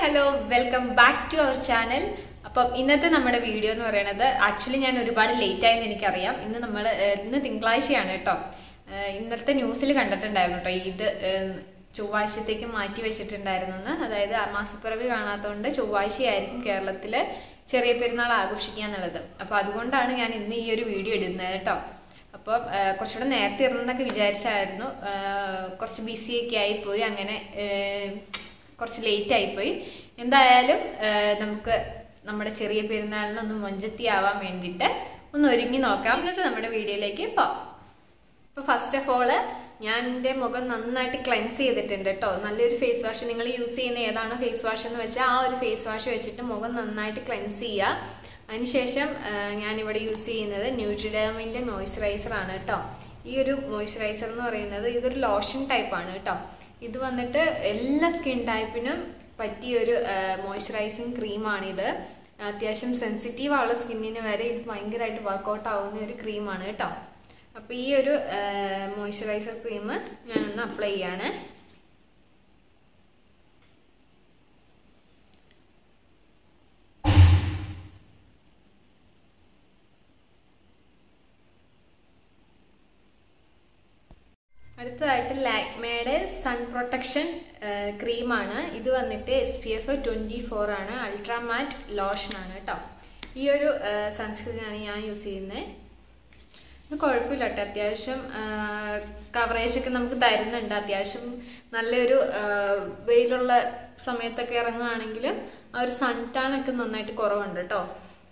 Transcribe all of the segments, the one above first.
hello welcome back to our channel അപ്പം ഇന്നത്തെ നമ്മുടെ വീഡിയോ എന്ന് പറയുന്നത് ആക്ച്വലി ഞാൻ ഒരുപാട് ലേറ്റ് ആയെന്ന് എനിക്കറിയാം ഇന്ന് നമ്മൾ ഇന്ന് തിങ്കളാഴ്ചയാണ് കേട്ടോ ഏഹ് ഇന്നത്തെ ന്യൂസിൽ കണ്ടിട്ടുണ്ടായിരുന്നു കേട്ടോ ഇത് ഏഹ് ചൊവ്വാഴ്ചത്തേക്ക് മാറ്റി വെച്ചിട്ടുണ്ടായിരുന്നു അതായത് മാസപ്പിറവി കാണാത്തതുകൊണ്ട് ചൊവ്വാഴ്ചയായിരിക്കും കേരളത്തിൽ ചെറിയ പെരുന്നാൾ ആഘോഷിക്കുക എന്നുള്ളത് അപ്പോൾ അതുകൊണ്ടാണ് ഞാൻ ഇന്ന് ഈ ഒരു വീഡിയോ ഇടുന്നത് കേട്ടോ അപ്പോൾ കുറച്ചുകൂടെ നേരത്തെ ഇറങ്ങുന്നൊക്കെ വിചാരിച്ചായിരുന്നു ആ, കുറച്ച് ബിസിയൊക്കെ ആയിപ്പോയി അങ്ങനെ ഏ, കുറച്ച് ലേറ്റ് ആയിപ്പോയി എന്തായാലും ഏ, നമുക്ക് നമ്മുടെ ചെറിയ പെരുന്നാളിനൊന്ന് മൊഞ്ചത്തി ആവാൻ വേണ്ടിയിട്ട് ഒന്ന് ഒരുങ്ങി നോക്കാം ഇന്നത്തെ നമ്മുടെ വീഡിയോയിലേക്ക് പോവാം അപ്പോൾ ഫസ്റ്റ് ഓഫ് ഓള് ഞാൻ എൻ്റെ മുഖം നന്നായിട്ട് ക്ലെൻസ് ചെയ്തിട്ടുണ്ട് കേട്ടോ നല്ലൊരു ഫേസ് വാഷ് നിങ്ങൾ യൂസ് ചെയ്യുന്ന ഏതാണോ ഫേസ് വാഷ് എന്ന് വെച്ചാൽ ആ ഒരു ഫേസ് വാഷ് വെച്ചിട്ട് മുഖം നന്നായിട്ട് ക്ലെൻസ് ചെയ്യുക അതിനുശേഷം ആ, ഞാനിവിടെ യൂസ് ചെയ്യുന്നത് ന്യൂട്രിഡേമിൻ്റെ മോയ്സ്ചറൈസർ ആണ് കേട്ടോ ഈ ഒരു മോയ്സ്ചറൈസർ എന്ന് പറയുന്നത് ഇതൊരു ലോഷൻ ടൈപ്പാണ് കേട്ടോ ഇത് വന്നിട്ട് എല്ലാ സ്കിൻ ടൈപ്പിനും പറ്റിയൊരു മോയ്സ്ചറൈസിങ് ക്രീമാണിത് അത്യാവശ്യം സെൻസിറ്റീവ് ആവുള്ള സ്കിന്നിന് വരെ ഇത് ഭയങ്കരമായിട്ട് വർക്കൗട്ട് ആവുന്ന ഒരു ക്രീമാണ് കേട്ടോ അപ്പോൾ ഈ ഒരു മോയ്സ്ചറൈസർ ക്രീം ഞാനൊന്ന് അപ്ലൈ ചെയ്യാണ് അടുത്തതായിട്ട് ലാക്മേയുടെ സൺ പ്രൊട്ടക്ഷൻ ക്രീമാണ് ഇത് വന്നിട്ട് S P F twenty four ആണ് അൾട്രാ മാറ്റ് ലോഷൻ ആണ് കേട്ടോ ഈ ഒരു സൺസ്ക്രീനാണ് ഞാൻ യൂസ് ചെയ്യുന്നത് ഇത് കുഴപ്പമില്ല കേട്ടോ അത്യാവശ്യം കവറേജ് ഒക്കെ നമുക്ക് തരുന്നുണ്ട് അത്യാവശ്യം നല്ലൊരു ആ, വെയിലുള്ള സമയത്തൊക്കെ ഇറങ്ങുകയാണെങ്കിൽ ആ ഒരു സൺ ടാൻ ഒക്കെ നന്നായിട്ട് കുറവുണ്ട് കേട്ടോ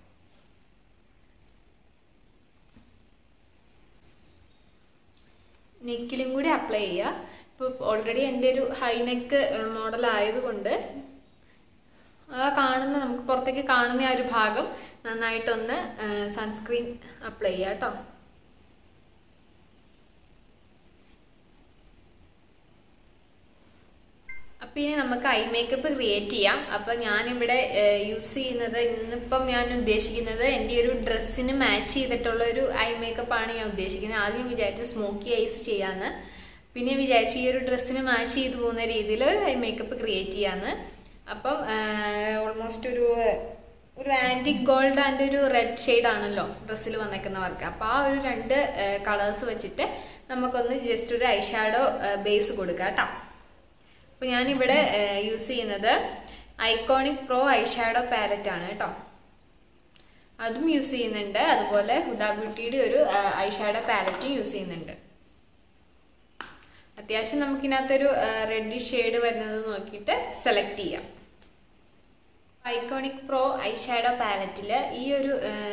നെക്കിലും കൂടി അപ്ലൈ ചെയ്യുക ഇപ്പോൾ ഓൾറെഡി എൻ്റെ ഒരു ഹൈ നെക്ക് മോഡൽ ആയതുകൊണ്ട് ആ കാണുന്ന നമുക്ക് പുറത്തേക്ക് കാണുന്ന ആ ഒരു ഭാഗം നന്നായിട്ടൊന്ന് സൺസ്ക്രീൻ അപ്ലൈ ചെയ്യുക കേട്ടോ അപ്പോൾ ഇനി നമുക്ക് ഐ മേക്കപ്പ് ക്രിയേറ്റ് ചെയ്യാം അപ്പോൾ ഞാനിവിടെ യൂസ് ചെയ്യുന്നത് ഇന്നിപ്പം ഞാൻ ഉദ്ദേശിക്കുന്നത് എൻ്റെ ഒരു ഡ്രസ്സിന് മാച്ച് ചെയ്തിട്ടുള്ള ഒരു ഐ മേക്കപ്പാണ് ഞാൻ ഉദ്ദേശിക്കുന്നത് ആദ്യം വിചാരിച്ചു സ്മോക്കി ഐസ് ചെയ്യാമെന്ന് പിന്നെ വിചാരിച്ചു ഈ ഒരു ഡ്രസ്സിന് മാച്ച് ചെയ്ത് പോകുന്ന രീതിയിൽ ഐ മേക്കപ്പ് ക്രിയേറ്റ് ചെയ്യാമെന്ന് അപ്പം ഓൾമോസ്റ്റ് ഒരു ഒരു ആൻറ്റിക് ഗോൾഡ് ആൻഡ് ഒരു റെഡ് ഷെയ്ഡ് ആണല്ലോ ഡ്രസ്സിൽ വന്നേക്കുന്ന വർക്ക് അപ്പോൾ ആ ഒരു രണ്ട് കളേഴ്സ് വെച്ചിട്ട് നമുക്കൊന്ന് ജസ്റ്റ് ഒരു ഐ ഷാഡോ ബേസ് കൊടുക്കാം കേട്ടോ അപ്പോൾ ഞാനിവിടെ യൂസ് ചെയ്യുന്നത് iconic pro eye shadow palette ആണ് കേട്ടോ അതും യൂസ് ചെയ്യുന്നുണ്ട് അതുപോലെ ഹുദ ബ്യൂട്ടിയുടെ ഒരു ഐ ഷാഡോ പാലറ്റും യൂസ് ചെയ്യുന്നുണ്ട് അത്യാവശ്യം നമുക്കിനകത്തൊരു റെഡ് ഷെയ്ഡ് വരുന്നത് നോക്കിയിട്ട് സെലക്ട് ചെയ്യാം ഐക്കോണിക് പ്രോ ഐ ഷാഡോ പാലറ്റിൽ ഈ ഒരു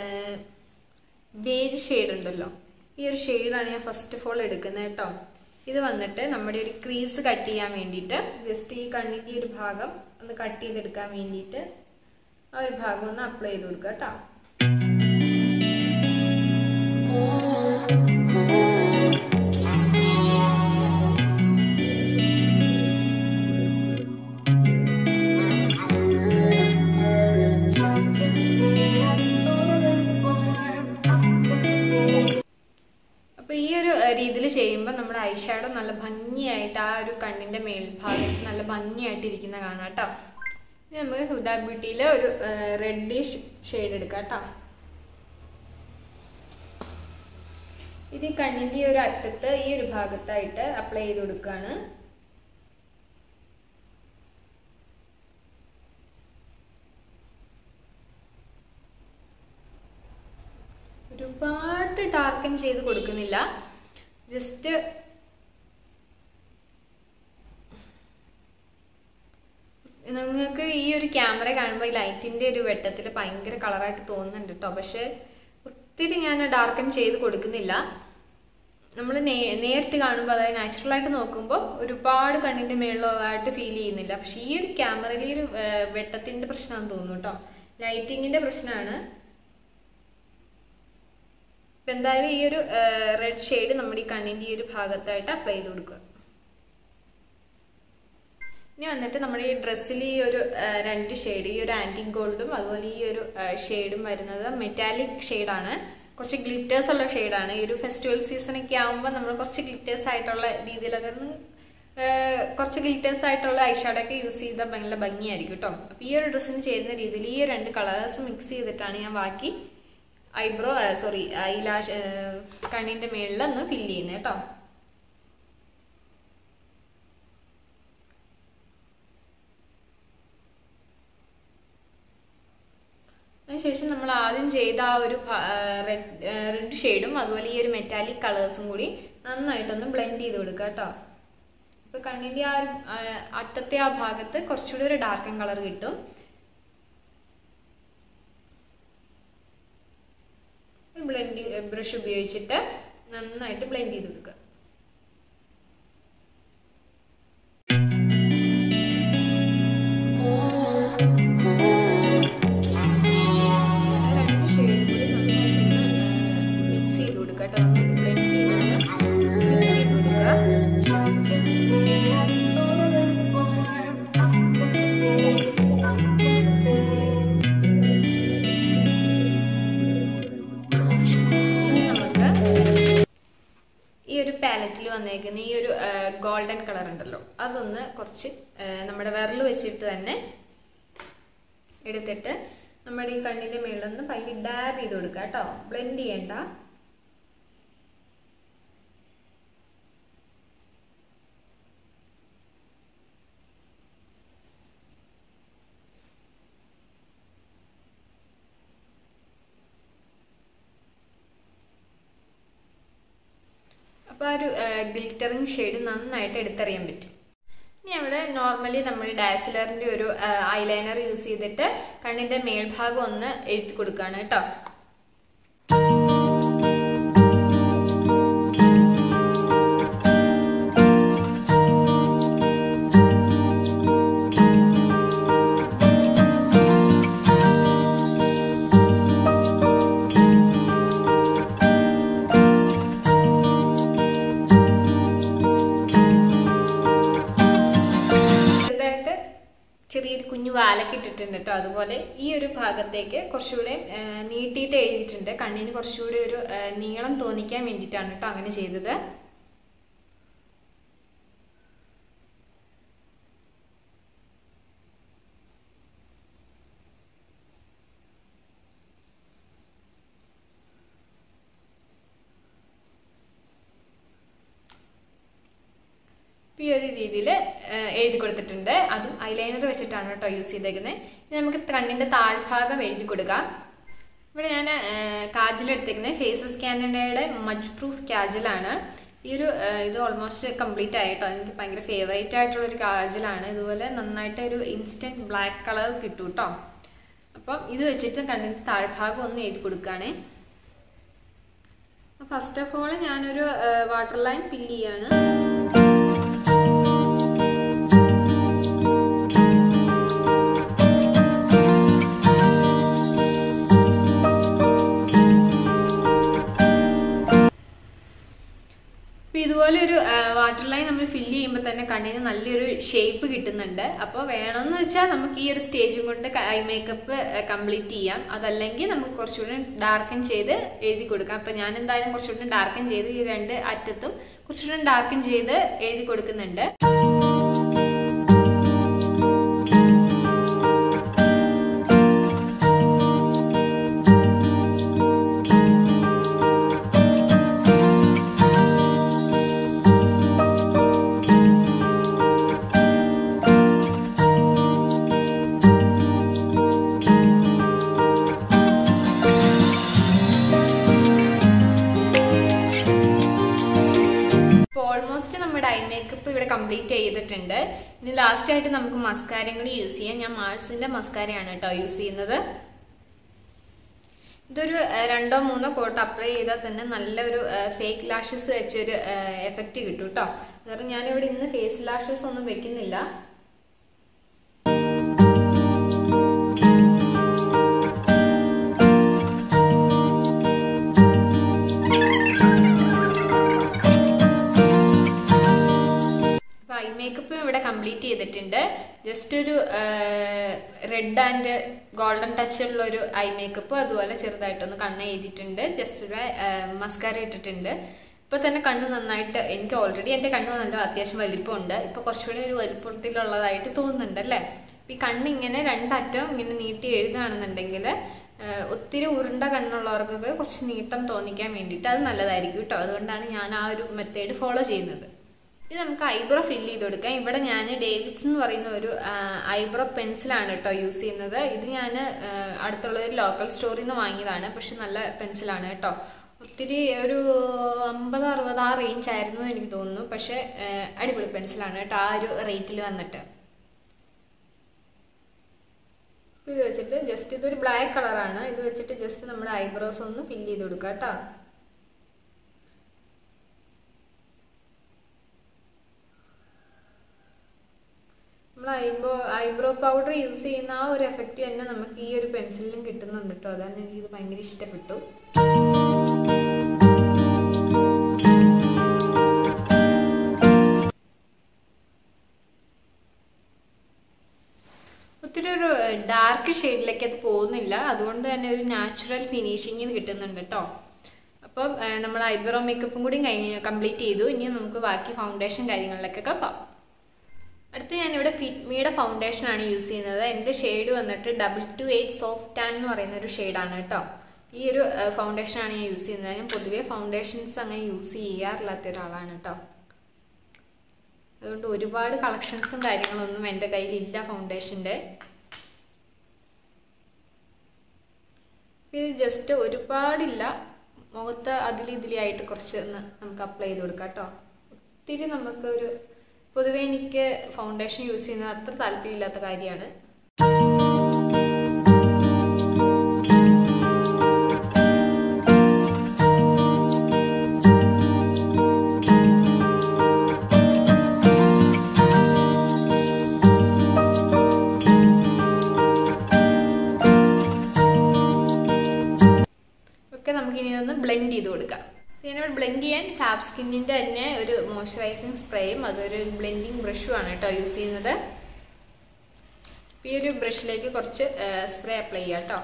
ബേജ് ഷെയ്ഡ് ഉണ്ടല്ലോ ഈ ഒരു ഷെയ്ഡാണ് ഞാൻ ഫസ്റ്റ് ഓഫ് ഓൾ എടുക്കുന്നത് കേട്ടോ ഇത് വന്നിട്ട് നമ്മുടെ ഒരു ക്രീസ് കട്ട് ചെയ്യാൻ വേണ്ടിയിട്ട് ജസ്റ്റ് ഈ കണ്ണിൻ്റെ ഒരു ഭാഗം ഒന്ന് കട്ട് ചെയ്തെടുക്കാൻ വേണ്ടിയിട്ട് ആ ഒരു ഭാഗം ഒന്ന് അപ്ലൈ ചെയ്ത് കൊടുക്കുക കേട്ടോ അപ്പൊ ഈ ഒരു രീതിയിൽ ചെയ്യുമ്പോൾ നമ്മുടെ ഐ ഷാഡോ നല്ല ഭംഗിയായിട്ട് ആ ഒരു കണ്ണിന്റെ മേൽഭാഗത്ത് നല്ല ഭംഗിയായിട്ട് ഇരിക്കുന്ന കാണാം കേട്ടോ ഇനി നമുക്ക് ഹുദ ബ്യൂട്ടിയിലെ ഒരു റെഡിഷ് ഷെയ്ഡ് എടുക്കാം കേട്ടോ ഇത് ഈ കണ്ണിന്റെ ഈ ഒരു അറ്റത്ത് ഈ ഒരു ഭാഗത്തായിട്ട് അപ്ലൈ ചെയ്ത് കൊടുക്കുകയാണ് ഒരുപാട് ഡാർക്കൻ ചെയ്ത് കൊടുക്കുന്നില്ല ജസ്റ്റ് നിങ്ങൾക്ക് ഈ ഒരു ക്യാമറ കാണുമ്പോൾ ഈ ലൈറ്റിൻ്റെ ഒരു വെട്ടത്തിൽ ഭയങ്കര കളറായിട്ട് തോന്നുന്നുണ്ട് കേട്ടോ പക്ഷെ ഒത്തിരി ഞാൻ ഡാർക്കൻ ചെയ്ത് കൊടുക്കുന്നില്ല നമ്മൾ നേ നേരിട്ട് കാണുമ്പോൾ അതായത് നാച്ചുറലായിട്ട് നോക്കുമ്പോൾ ഒരുപാട് കണ്ണിൻ്റെ മേളിലായിട്ട് ഫീൽ ചെയ്യുന്നില്ല പക്ഷെ ഈ ഒരു ക്യാമറയിൽ ഈ ഒരു വെട്ടത്തിൻ്റെ പ്രശ്നമാണെന്ന് തോന്നുന്നു കേട്ടോ ലൈറ്റിങ്ങിൻ്റെ പ്രശ്നമാണ് അപ്പം എന്തായാലും ഈ ഒരു റെഡ് ഷെയ്ഡ് നമ്മുടെ ഈ കണ്ണിൻ്റെ ഈ ഒരു ഭാഗത്തായിട്ട് അപ്ലൈ ചെയ്ത് കൊടുക്കുക ഇനി വന്നിട്ട് നമ്മുടെ ഈ ഡ്രസ്സിൽ ഈ ഒരു ആ, രണ്ട് ഷെയ്ഡ് ഈ ഒരു ആൻറ്റിക് ഗോൾഡും അതുപോലെ ഈ ഒരു ഷെയ്ഡും വരുന്നത് മെറ്റാലിക് ഷെയ്ഡാണ് കുറച്ച് ഗ്ലിറ്റേഴ്സ് ഉള്ള ഷെയ്ഡാണ് ഈ ഒരു ഫെസ്റ്റിവൽ സീസണൊക്കെ ആകുമ്പോൾ നമ്മൾ കുറച്ച് ഗ്ലിറ്റേഴ്സ് ആയിട്ടുള്ള രീതിയിലൊക്കെ ഒന്ന് ഏഹ് കുറച്ച് ഗ്ലിറ്റേഴ്സ് ആയിട്ടുള്ള ഐഷാഡോ ഒക്കെ യൂസ് ചെയ്താൽ ഭയങ്കര ഭംഗിയായിരിക്കും കേട്ടോ അപ്പോൾ ഈ ഒരു ഡ്രസ്സിന് ചേരുന്ന രീതിയിൽ ഈ രണ്ട് കളേഴ്സ് മിക്സ് ചെയ്തിട്ടാണ് ഞാൻ ബാക്കി ഐബ്രോ സോറി ഐലാഷ് കണ്ണിൻ്റെ മേളിൽ ഒന്ന് ഫില്ല് ചെയ്യുന്നത് കേട്ടോ അതിനുശേഷം നമ്മൾ ആദ്യം ചെയ്ത ആ ഒരു റെഡ് റെഡ് ഷെയ്ഡും അതുപോലെ ഈ ഒരു മെറ്റാലിക് കളേഴ്സും കൂടി നന്നായിട്ടൊന്ന് ബ്ലെൻഡ് ചെയ്ത് കൊടുക്കുക കേട്ടോ ഇപ്പൊ കണ്ണിന്റെ ആ ഒരു ആ, അറ്റത്തെ ആ ഭാഗത്ത് കുറച്ചുകൂടി ഒരു ഡാർക്കൻ കളർ കിട്ടും ബ്ലെൻഡ് ബ്രഷ് ഉപയോഗിച്ചിട്ട് നന്നായിട്ട് ബ്ലെൻഡ് ചെയ്ത് കൊടുക്കുക രണ്ട് ഷെയ്ഡും കൂടി നന്നായിട്ടൊന്ന് മിക്സ് ചെയ്ത് കൊടുക്കുക കേട്ടോ നന്നായിട്ട് ബ്ലെൻഡ് ചെയ്തിട്ട് മിക്സ് ചെയ്ത് കൊടുക്കുക ഇനി നമുക്ക് ഈ ഒരു പാലറ്റിൽ വന്നേക്കുന്ന ഈ ഒരു ഗോൾഡൻ കളർ ഉണ്ടല്ലോ അതൊന്ന് കുറച്ച് ആ, നമ്മുടെ വിരൽ വെച്ചിട്ട് തന്നെ എടുത്തിട്ട് നമ്മുടെ ഈ കണ്ണിന്റെ മേളിലൊന്ന് പയ്യെ ഡാബ് ചെയ്ത് കൊടുക്കുക കേട്ടോ ബ്ലെൻഡ് ചെയ്യണ്ട അപ്പോൾ ആ ഒരു ഗ്ലിറ്ററിങ് ഷെയ്ഡ് നന്നായിട്ട് എടുത്തറിയാൻ പറ്റും ഇനി അവിടെ നോർമലി നമ്മൾ ഡാസിലറിന്റെ ഒരു ഐലൈനർ യൂസ് ചെയ്തിട്ട് കണ്ണിന്റെ മേൽഭാഗം ഒന്ന് എഴുതി കൊടുക്കുകയാണ് കേട്ടോ ചെറുതായിട്ട് ചെറിയൊരു കുഞ്ഞു വാലൊക്കെ ഇട്ടിട്ടുണ്ട് കേട്ടോ അതുപോലെ ഈ ഒരു ഭാഗത്തേക്ക് കുറച്ചുകൂടെ ആ, നീട്ടിയിട്ട് എഴുതിയിട്ടുണ്ട് കണ്ണിന് കുറച്ചുകൂടി ഒരു ആ, നീളം തോന്നിക്കാൻ വേണ്ടിയിട്ടാണ് കേട്ടോ അങ്ങനെ ചെയ്തത് ഇപ്പൊ ഈ ഒരു രീതിയിൽ എഴുതി കൊടുത്തിട്ടുണ്ട് അതും ഐലൈനർ വെച്ചിട്ടാണ് കേട്ടോ യൂസ് ചെയ്തേക്കുന്നത് ഇനി നമുക്ക് കണ്ണിന്റെ താഴ്ഭാഗം എഴുതി കൊടുക്കാം ഇവിടെ ഞാൻ കാജൽ എടുത്തേക്കുന്നത് ഫേസസ് കാനഡയുടെ മജ് പ്രൂഫ് കാജലാണ് ഈ ഒരു ആ, ഇത് ഓൾമോസ്റ്റ് കംപ്ലീറ്റ് ആയിട്ടോ എനിക്ക് ഭയങ്കര ഫേവറേറ്റ് ആയിട്ടുള്ള ഒരു കാജലാണ് ഇതുപോലെ നന്നായിട്ട് ഒരു ഇൻസ്റ്റന്റ് ബ്ലാക്ക് കളർ കിട്ടും കേട്ടോ അപ്പം ഇത് വെച്ചിട്ട് കണ്ണിന്റെ താഴ്ഭാഗം ഒന്ന് എഴുതി കൊടുക്കുകയാണേ ഫസ്റ്റ് ഓഫ് ഓൾ ഞാനൊരു വാട്ടർ ലൈൻ ഫില്ല് ചെയ്യാണ് അപ്പൊ ഇതുപോലെ ഒരു വാട്ടർ ലൈൻ നമ്മൾ ഫില്ല് ചെയ്യുമ്പോൾ തന്നെ കണ്ണിന് നല്ലൊരു ഷേപ്പ് കിട്ടുന്നുണ്ട് അപ്പോൾ വേണമെന്ന് വെച്ചാൽ നമുക്ക് ഈ ഒരു സ്റ്റേജും കൊണ്ട് ഐ മേക്കപ്പ് കംപ്ലീറ്റ് ചെയ്യാം അതല്ലെങ്കിൽ നമുക്ക് കുറച്ചുകൂടി ഡാർക്കൻ ചെയ്ത് എഴുതി കൊടുക്കാം അപ്പം ഞാൻ എന്തായാലും കുറച്ചുകൂടി ഡാർക്കൻ ചെയ്ത് ഈ രണ്ട് അറ്റത്തും കുറച്ചുകൂടി ഡാർക്കൻ ചെയ്ത് എഴുതി കൊടുക്കുന്നുണ്ട് ഇപ്പോൾ ഓൾമോസ്റ്റ് നമ്മുടെ ഐ മേക്കപ്പ് ഇവിടെ കംപ്ലീറ്റ് ചെയ്തിട്ടുണ്ട് ഇനി ലാസ്റ്റ് ആയിട്ട് നമുക്ക് മസ്കാരയും കൂടി യൂസ് ചെയ്യാം ഞാൻ മാർസിന്റെ മസ്കാരയാണ് കേട്ടോ യൂസ് ചെയ്യുന്നത് ഇതൊരു ഏഹ്, രണ്ടോ മൂന്നോ കോട്ട് അപ്ലൈ ചെയ്താൽ തന്നെ നല്ലൊരു ഫേക്ക് ലാഷസ് വെച്ചൊരു എഫക്റ്റ് കിട്ടും കേട്ടോ കാരണം ഞാനിവിടെ ഇന്ന് ഫേസ് ലാഷസ് ഒന്നും വെക്കുന്നില്ല അപ്പൊ ഐ മേക്കപ്പ് ഇവിടെ കംപ്ലീറ്റ് ചെയ്തിട്ടുണ്ട് ജസ്റ്റ് ഒരു റെഡ് ആൻഡ് ഗോൾഡൻ ടച്ച് ഉള്ള ഒരു ഐ മേക്കപ്പ് അതുപോലെ ചെറുതായിട്ടൊന്ന് കണ്ണ് എഴുതിയിട്ടുണ്ട് ജസ്റ്റ് ഒരു മസ്കാര ഇട്ടിട്ടുണ്ട് ഇപ്പോൾ തന്നെ കണ്ണ് നന്നായിട്ട് എനിക്ക് ഓൾറെഡി എൻ്റെ കണ്ണ് നല്ല അത്യാവശ്യം വലിപ്പമുണ്ട് ഇപ്പോൾ കുറച്ചുകൂടി ഒരു വലിപ്പത്തിലുള്ളതായിട്ട് തോന്നുന്നുണ്ട് അല്ലേ അപ്പോൾ ഈ കണ്ണ് ഇങ്ങനെ രണ്ടറ്റം ഇങ്ങനെ നീട്ടി എഴുതുകയാണെന്നുണ്ടെങ്കിൽ ഒത്തിരി ഉരുണ്ട കണ്ണുള്ളവർക്കൊക്കെ കുറച്ച് നീട്ടം തോന്നിക്കാൻ വേണ്ടിയിട്ട് അത് നല്ലതായിരിക്കും കേട്ടോ അതുകൊണ്ടാണ് ഞാൻ ആ ഒരു മെത്തേഡ് ഫോളോ ചെയ്യുന്നത് ഇത് നമുക്ക് ഐബ്രോ ഫില്ല് ചെയ്ത് കൊടുക്കാം ഇവിടെ ഞാൻ ഡേവിഡ്സ് എന്ന് പറയുന്ന ഒരു ഐബ്രോ പെൻസിലാണ് കേട്ടോ യൂസ് ചെയ്യുന്നത് ഇത് ഞാൻ അടുത്തുള്ള ഒരു ലോക്കൽ സ്റ്റോറിൽ നിന്ന് വാങ്ങിയതാണ് പക്ഷെ നല്ല പെൻസിലാണ് കേട്ടോ ഒത്തിരി ഒരു അമ്പത് അറുപത് ആ റേഞ്ച് ആയിരുന്നു എന്ന് എനിക്ക് തോന്നുന്നു പക്ഷെ അടിപൊളി പെൻസിലാണ് കേട്ടോ ആ ഒരു റേറ്റിൽ വന്നിട്ട് ഇത് വെച്ചിട്ട് ജസ്റ്റ് ഇതൊരു ബ്ലാക്ക് കളറാണ് ഇത് വെച്ചിട്ട് ജസ്റ്റ് നമ്മുടെ ഐബ്രോസ് ഒന്ന് ഫില്ല് ചെയ്ത് കൊടുക്കാം കേട്ടോ നമ്മൾ ഐബ്രോ ഐബ്രോ പൗഡർ യൂസ് ചെയ്യുന്ന ആ ഒരു എഫക്റ്റ് തന്നെ നമുക്ക് ഈ ഒരു പെൻസിലിലും കിട്ടുന്നുണ്ട് കേട്ടോ അതാണ് എനിക്കിത് ഭയങ്കര ഇഷ്ടപ്പെട്ടു ഒത്തിരി ഒരു ഡാർക്ക് ഷെയ്ഡിലേക്ക് അത് പോകുന്നില്ല അതുകൊണ്ട് തന്നെ ഒരു നാച്ചുറൽ ഫിനിഷിങ് കിട്ടുന്നുണ്ട് കേട്ടോ അപ്പം നമ്മൾ ഐബ്രോ മേക്കപ്പും കൂടി കഴിഞ്ഞ് കംപ്ലീറ്റ് ചെയ്തു ഇനി നമുക്ക് ബാക്കി ഫൗണ്ടേഷൻ കാര്യങ്ങളിലേക്കൊക്കെ പോകാം അടുത്ത് ഞാനിവിടെ ഫിറ്റ്മിയുടെ ഫൗണ്ടേഷൻ ആണ് യൂസ് ചെയ്യുന്നത് എൻ്റെ ഷെയ്ഡ് വന്നിട്ട് double two eight soft tan എന്ന് പറയുന്ന ഒരു ഷെയ്ഡാണ് കേട്ടോ ഈ ഒരു ഫൗണ്ടേഷൻ ആണ് ഞാൻ യൂസ് ചെയ്യുന്നത് ഞാൻ പൊതുവേ ഫൗണ്ടേഷൻസ് അങ്ങനെ യൂസ് ചെയ്യാറില്ലാത്ത ഒരാളാണ് കേട്ടോ അതുകൊണ്ട് ഒരുപാട് കളക്ഷൻസും കാര്യങ്ങളൊന്നും എൻ്റെ കയ്യിലില്ല ഫൗണ്ടേഷൻ്റെ ഇത് ജസ്റ്റ് ഒരുപാടില്ല മുഖത്ത് അതിൽ ഇതിലായിട്ട് കുറച്ച് ഒന്ന് നമുക്ക് അപ്ലൈ ചെയ്ത് കൊടുക്കാം കേട്ടോ ഒത്തിരി നമുക്കൊരു പൊതുവേ എനിക്ക് ഫൗണ്ടേഷൻ യൂസ് ചെയ്യുന്നത് അത്ര താല്പര്യമില്ലാത്ത കാര്യമാണ് ഒക്കെ നമുക്ക് ഇനി ഒന്ന് ബ്ലെൻഡ് ചെയ്ത് കൊടുക്കാം ഞാനിവിടെ ബ്ലെൻഡ് ചെയ്യാൻ ഫാബ് സ്കിന്നിൻ്റെ തന്നെ ഒരു മോയ്സ്ചറൈസിങ് സ്പ്രേയും അതൊരു ബ്ലെൻഡിങ് ബ്രഷും ആണ് കേട്ടോ യൂസ് ചെയ്യുന്നത് ഈ ഒരു ബ്രഷിലേക്ക് കുറച്ച് സ്പ്രേ അപ്ലൈ ചെയ്യാം കേട്ടോ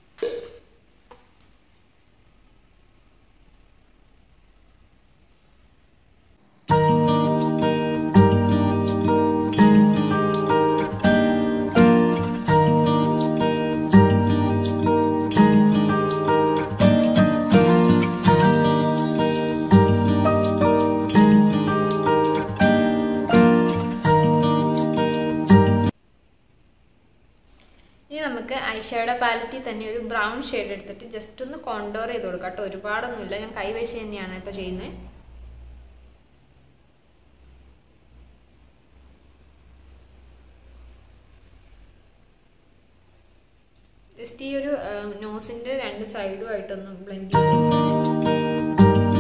ഇനി നമുക്ക് ഐഷാഡോ പാലറ്റിൽ തന്നെ ഒരു ബ്രൗൺ ഷെയ്ഡ് എടുത്തിട്ട് ജസ്റ്റ് ഒന്ന് കോണ്ടോർ ചെയ്ത് കൊടുക്കാം കേട്ടോ ഒരുപാടൊന്നുമില്ല ഞാൻ കൈ വെച്ച് തന്നെയാണ് കേട്ടോ ചെയ്യുന്നത് ജസ്റ്റ് ഈ ഒരു നോസിന്റെ രണ്ട് സൈഡും ആയിട്ടൊന്ന് ബ്ലെൻഡ് ചെയ്ത്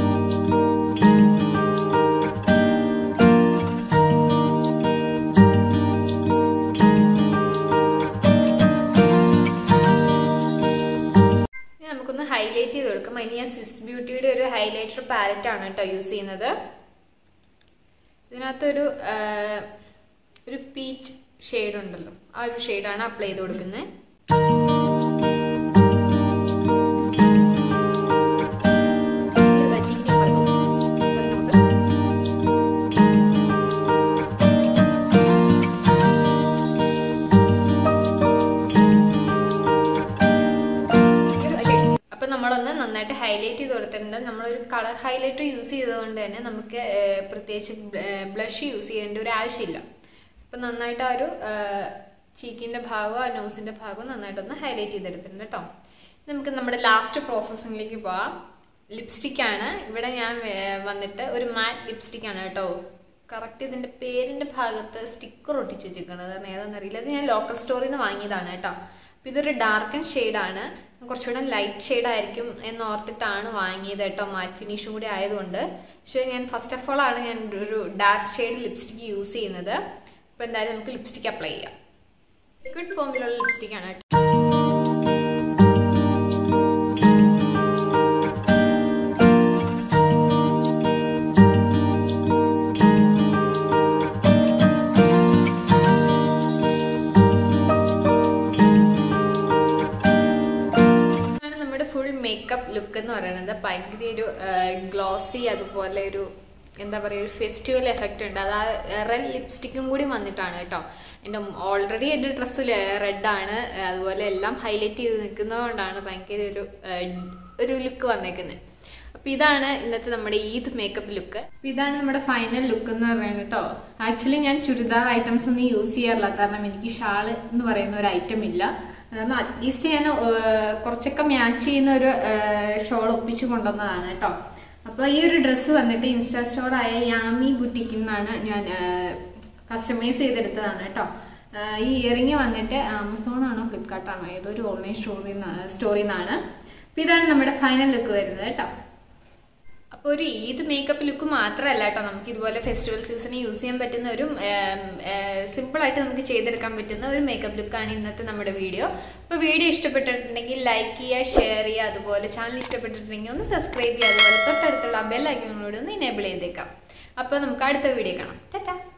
നമുക്കൊന്ന് ഹൈലൈറ്റ് ചെയ്ത് കൊടുക്കാം അതിന് ഞാൻ സിസ് ബ്യൂട്ടിയുടെ ഒരു ഹൈലൈറ്റർ പാലറ്റ് ആണ് കേട്ടോ യൂസ് ചെയ്യുന്നത് ഇതിനകത്തൊരു ഒരു പീച്ച് ഷെയ്ഡ് ഉണ്ടല്ലോ ആ ഒരു ഷെയ്ഡാണ് അപ്ലൈ ചെയ്ത് കൊടുക്കുന്നത് നമ്മളൊന്ന് നന്നായിട്ട് ഹൈലൈറ്റ് ചെയ്ത് കൊടുത്തിട്ടുണ്ട് നമ്മളൊരു കളർ ഹൈലൈറ്റർ യൂസ് ചെയ്തതുകൊണ്ട് തന്നെ നമുക്ക് പ്രത്യേകിച്ച് ബ്ലഷ് യൂസ് ചെയ്യേണ്ട ഒരു ആവശ്യമില്ല അപ്പം നന്നായിട്ട് ആ ഒരു ചീക്കിൻ്റെ ഭാഗവും ആ നോസിൻ്റെ ഭാഗവും നന്നായിട്ടൊന്ന് ഹൈലൈറ്റ് ചെയ്തെടുത്തിട്ടുണ്ട് കേട്ടോ നമുക്ക് നമ്മുടെ ലാസ്റ്റ് പ്രോസസ്സിങ്ങിലേക്ക് പോവാം ലിപ്സ്റ്റിക്കാണ് ഇവിടെ ഞാൻ വന്നിട്ട് ഒരു മാറ്റ് ലിപ്സ്റ്റിക്കാണ് കേട്ടോ കറക്റ്റ് ഇതിൻ്റെ പേരിൻ്റെ ഭാഗത്ത് സ്റ്റിക്കർ ഒട്ടിച്ച് വെച്ചിരിക്കുന്നത് കാരണം ഏതാണെന്നറിയില്ല ഇത് ഞാൻ ലോക്കൽ സ്റ്റോറിൽ നിന്ന് വാങ്ങിയതാണ് കേട്ടോ അപ്പോൾ ഇതൊരു ഡാർക്കൻ ഷെയ്ഡാണ് കുറച്ചുകൂടെ ലൈറ്റ് ഷെയ്ഡ് ആയിരിക്കും എന്ന് ഓർത്തിട്ടാണ് വാങ്ങിയത് കേട്ടോ മാറ്റ് ഫിനിഷും കൂടി ആയതുകൊണ്ട് പക്ഷേ ഞാൻ ഫസ്റ്റ് ഓഫ് ഓൾ ആണ് ഞാൻ ഒരു ഡാർക്ക് ഷെയ്ഡ് ലിപ്സ്റ്റിക്ക് യൂസ് ചെയ്യുന്നത് അപ്പോൾ എന്തായാലും നമുക്ക് ലിപ്സ്റ്റിക്ക് അപ്ലൈ ചെയ്യാം ലിക്വിഡ് ഫോമിലുള്ള ലിപ്സ്റ്റിക്കാണ് കേട്ടോ മേക്കപ്പ് ലുക്ക് ലുക്ക് എന്ന് പറയുന്നത് ഭയങ്കര ഒരു ഗ്ലോസി അതുപോലെ ഒരു എന്താ പറയുക ഒരു ഫെസ്റ്റിവൽ എഫക്റ്റ് ഉണ്ട് അത് ആ റെഡ് ലിപ്സ്റ്റിക്കും കൂടി വന്നിട്ടാണ് കേട്ടോ എൻ്റെ ഓൾറെഡി എൻ്റെ ഡ്രസ്സ് റെഡാണ് അതുപോലെ എല്ലാം ഹൈലൈറ്റ് ചെയ്ത് നിൽക്കുന്നതുകൊണ്ടാണ് ഭയങ്കര ഒരു ഏഹ്, ഒരു ലുക്ക് വന്നേക്കുന്നത് അപ്പൊ ഇതാണ് ഇന്നത്തെ നമ്മുടെ ഈദ് മേക്കപ്പ് ലുക്ക് അപ്പൊ ഇതാണ് നമ്മുടെ ഫൈനൽ ലുക്ക് എന്ന് പറയുന്നത് കേട്ടോ ആക്ച്വലി ഞാൻ ചുരിദാർ ഐറ്റംസ് ഒന്നും യൂസ് ചെയ്യാറില്ല കാരണം എനിക്ക് ഷാള് എന്ന് പറയുന്ന ഒരു ഐറ്റം ഇല്ല കാരണം അറ്റ്ലീസ്റ്റ് ഞാൻ ഏഹ്, കുറച്ചൊക്കെ മാച്ച് ചെയ്യുന്ന ഒരു ഷോൾ ഒപ്പിച്ച് കൊണ്ടുവന്നതാണ് കേട്ടോ അപ്പോൾ ഈ ഒരു ഡ്രസ്സ് വന്നിട്ട് ഇൻസ്റ്റാ സ്റ്റോർ ആയ യാമി ബുട്ടിക്കിൽ നിന്നാണ് ഞാൻ കസ്റ്റമൈസ് ചെയ്തെടുത്തതാണ് കേട്ടോ ആഹ് ഈ ഇയറിംഗ് വന്നിട്ട് ആമസോൺ ആണോ ഫ്ലിപ്കാർട്ടാണോ ഏതോ ഒരു ഓൺലൈൻ സ്റ്റോറിൽ നിന്ന് സ്റ്റോറിൽ നിന്നാണ് അപ്പോൾ ഇതാണ് നമ്മുടെ ഫൈനൽ ലുക്ക് വരുന്നത് കേട്ടോ അപ്പോൾ ഒരു ഈദ് മേക്കപ്പ് ലുക്ക് മാത്രമല്ല കേട്ടോ നമുക്ക് ഇതുപോലെ ഫെസ്റ്റിവൽ സീസണിൽ യൂസ് ചെയ്യാൻ പറ്റുന്ന ഒരു സിമ്പിൾ ആയിട്ട് നമുക്ക് ചെയ്തെടുക്കാൻ പറ്റുന്ന ഒരു മേക്കപ്പ് ലുക്കാണ് ഇന്നത്തെ നമ്മുടെ വീഡിയോ അപ്പോൾ വീഡിയോ ഇഷ്ടപ്പെട്ടിട്ടുണ്ടെങ്കിൽ ലൈക്ക് ചെയ്യുക ഷെയർ ചെയ്യുക അതുപോലെ ചാനൽ ഇഷ്ടപ്പെട്ടിട്ടുണ്ടെങ്കിൽ ഒന്ന് സബ്സ്ക്രൈബ് ചെയ്യുക അതുപോലെ തൊട്ടടുത്തുള്ള ബെൽ ഐക്കണോട് ഒന്ന് ഇനേബിൾ ചെയ്തേക്കാം അപ്പോൾ നമുക്ക് അടുത്ത വീഡിയോ കാണാം ടാറ്റാ